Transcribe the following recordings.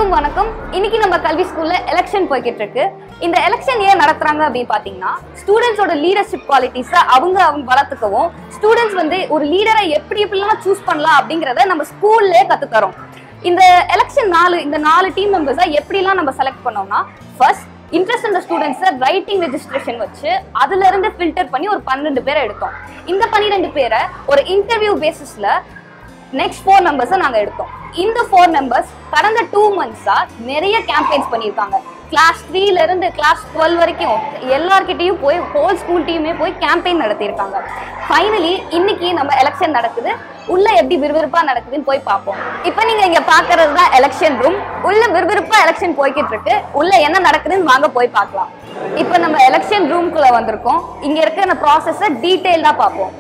எல்லாருக்கும் வணக்கம் இன்னைக்கு நம்ம கல்வி ஸ்கூல்ல எலெக்ஷன் போய்கிட்டு இருக்கு இந்த எலெக்ஷன் ஏன் நடத்துறாங்க அப்படின்னு பாத்தீங்கன்னா ஸ்டூடெண்ட்ஸோட லீடர்ஷிப் குவாலிட்டிஸை அவங்க அவங்க வளர்த்துக்கவும் ஸ்டூடெண்ட்ஸ் வந்து ஒரு லீடரை எப்படி எப்படிலாம் சூஸ் பண்ணலாம் அப்படிங்கறத நம்ம ஸ்கூல்லே கத்து தரோம் இந்த எலெக்ஷன் நாலு இந்த நாலு டீம் மெம்பர்ஸை எப்படிலாம் நம்ம செலக்ட் பண்ணோம்னா ஃபர்ஸ்ட் இன்ட்ரெஸ்ட் இந்த ஸ்டூடெண்ட்ஸை ரைட்டிங் ரெஜிஸ்ட்ரேஷன் வச்சு அதுல இருந்து ஃபில்டர் பண்ணி ஒரு பன்னெண்டு பேரை எடுத்தோம் இந்த பன்னிரெண்டு பேரை ஒரு இன்டர்வியூ பேசிஸ்ல நெக்ஸ்ட் ஃபோர் மெம்பர்ஸை நாங்க எடுத்தோம் இந்த ஃபோர் மெம்பர்ஸ் கடந்த டூ மந்த்ஸா நிறைய கேம்பெயின்ஸ் பண்ணியிருக்காங்க கிளாஸ் த்ரீல இருந்து கிளாஸ் டுவெல் வரைக்கும் எல்லார்கிட்டயும் போய் ஹோல் ஸ்கூல் டீமே போய் கேம்பெயின் நடத்தியிருக்காங்க ஃபைனலி இன்னைக்கு நம்ம எலெக்ஷன் நடக்குது உள்ள எப்படி விறுவிறுப்பா நடக்குதுன்னு போய் பார்ப்போம் இப்போ நீங்க இங்க பாக்குறது தான் எலெக்ஷன் ரூம் உள்ள விறுவிறுப்பா எலெக்ஷன் போய்கிட்டு இருக்கு உள்ள என்ன நடக்குதுன்னு வாங்க போய் பார்க்கலாம் இப்போ நம்ம எலெக்ஷன் ரூம்குள்ள வந்திருக்கோம் இங்க இருக்கிற ப்ராசஸை டீட்டெயில்டா பார்ப்போம்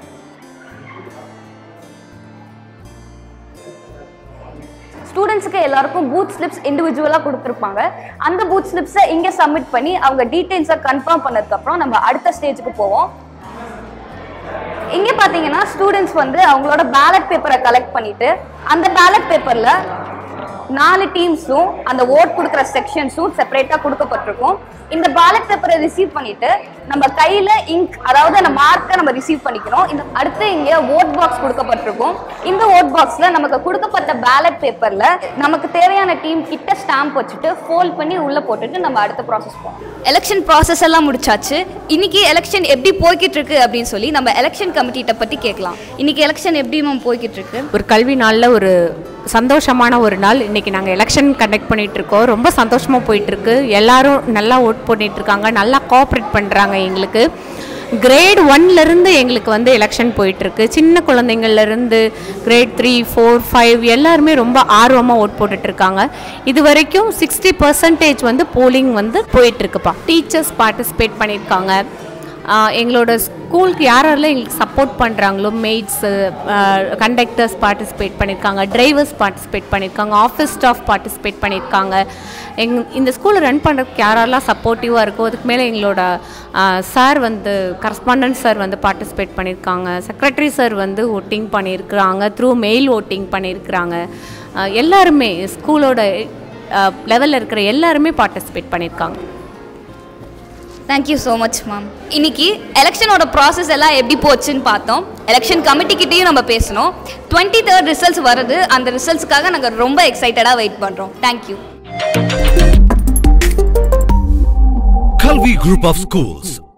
ஸ்டூடெண்ட்ஸுக்கு எல்லாருக்கும் பூத் ஸ்லிப்ஸ் இண்டிவிஜுவலாக கொடுத்துருப்பாங்க அந்த பூத் ஸ்லிப்ஸை இங்கே சப்மிட் பண்ணி அவங்க டீட்டெயில்ஸை கன்ஃபார்ம் பண்ணதுக்கப்புறம் நம்ம அடுத்த ஸ்டேஜுக்கு போவோம் இங்கே பார்த்தீங்கன்னா ஸ்டூடெண்ட்ஸ் வந்து அவங்களோட பேலட் பேப்பரை கலெக்ட் பண்ணிட்டு அந்த பேலட் பேப்பரில் நாலு டீம்ஸும் அந்த ஓட் கொடுக்குற செக்ஷன்ஸும் செப்பரேட்டாக கொடுக்கப்பட்டிருக்கும் இந்த பேலட் பேப்பரை ரிசீவ் பண்ணிட்டு நம்ம கையில இங்க் அதாவது அந்த மார்க்கை நம்ம ரிசீவ் பண்ணிக்கிறோம் இந்த அடுத்து இங்க ஓட் பாக்ஸ் கொடுக்கப்பட்டிருக்கும் இந்த ஓட் பாக்ஸ்ல நமக்கு கொடுக்கப்பட்ட பேலட் பேப்பர்ல நமக்கு தேவையான டீம் கிட்ட ஸ்டாம்ப் வச்சுட்டு ஃபோல்ட் பண்ணி உள்ள போட்டுட்டு நம்ம அடுத்த ப்ராசஸ் போவோம் எலெக்ஷன் ப்ராசஸ் எல்லாம் முடிச்சாச்சு இன்னைக்கு எலெக்ஷன் எப்படி போய்கிட்டு இருக்கு அப்படின்னு சொல்லி நம்ம எலெக்ஷன் கமிட்டிட்ட பத்தி கேட்கலாம் இன்னைக்கு எலெக்ஷன் எப்படி மேம் போய்கிட்டு இருக்கு ஒரு கல்வி நாளில் ஒரு சந்தோஷமான ஒரு நாள் இன்றைக்கி நாங்கள் எலெக்ஷன் கண்டக்ட் பண்ணிகிட்ருக்கோம் ரொம்ப சந்தோஷமாக போயிட்டுருக்கு எல்லாரும் நல்லா ஓட் பண்ணிகிட்ருக்காங்க நல்லா கோஆப்ரேட் பண்ணுறாங்க எங்களுக்கு கிரேட் ஒன்லேருந்து எங்களுக்கு வந்து எலெக்ஷன் போயிட்டுருக்கு சின்ன குழந்தைங்கள்லேருந்து கிரேட் த்ரீ ஃபோர் ஃபைவ் எல்லாருமே ரொம்ப ஆர்வமாக ஓட் போட்டுட்ருக்காங்க இது வரைக்கும் சிக்ஸ்டி பர்சன்டேஜ் வந்து போலிங் வந்து போயிட்டுருக்குப்பா டீச்சர்ஸ் பார்ட்டிசிபேட் பண்ணியிருக்காங்க ஆஹ் எங்களோட ஸ்கூலுக்கு யார் யாரெல்லாம் எங்களுக்கு சப்போர்ட் பண்ணுறாங்களோ மெய்ட்ஸு கண்டக்டர்ஸ் பார்ட்டிசிபேட் பண்ணியிருக்காங்க டிரைவர்ஸ் பார்ட்டிசிபேட் பண்ணியிருக்காங்க ஆஃபீஸ் ஸ்டாஃப் பார்ட்டிசிபேட் பண்ணியிருக்காங்க எங் இந்த ஸ்கூலை ரன் பண்ணுறதுக்கு யாரெல்லாம் சப்போர்ட்டிவாக இருக்கோ அதுக்கு மேலே எங்களோட சார் வந்து கரஸ்பாண்டன்ட் சார் வந்து பார்ட்டிசிபேட் பண்ணியிருக்காங்க செக்ரட்டரி சார் வந்து ஓட்டிங் பண்ணியிருக்கிறாங்க த்ரூ மெயில் ஓட்டிங் பண்ணியிருக்கிறாங்க ஆஹ் எல்லாருமே ஸ்கூலோட லெவலில் இருக்கிற எல்லாருமே பார்ட்டிசிபேட் பண்ணியிருக்காங்க தேங்க்யூ ஸோ மச் மேம் இன்னைக்கு எலெக்ஷனோட ப்ராசஸ் எல்லாம் எப்படி போச்சுன்னு பார்த்தோம் எலெக்ஷன் கமிட்டிக்கிட்டேயும் நம்ம பேசணும் டுவெண்ட்டி தேர்ட் ரிசல்ட்ஸ் வருது அந்த ரிசல்ட்ஸ்க்காக நாங்கள் ரொம்ப எக்ஸைட்டடாக வெயிட் பண்ணுறோம் thank you Kalvi Group of Schools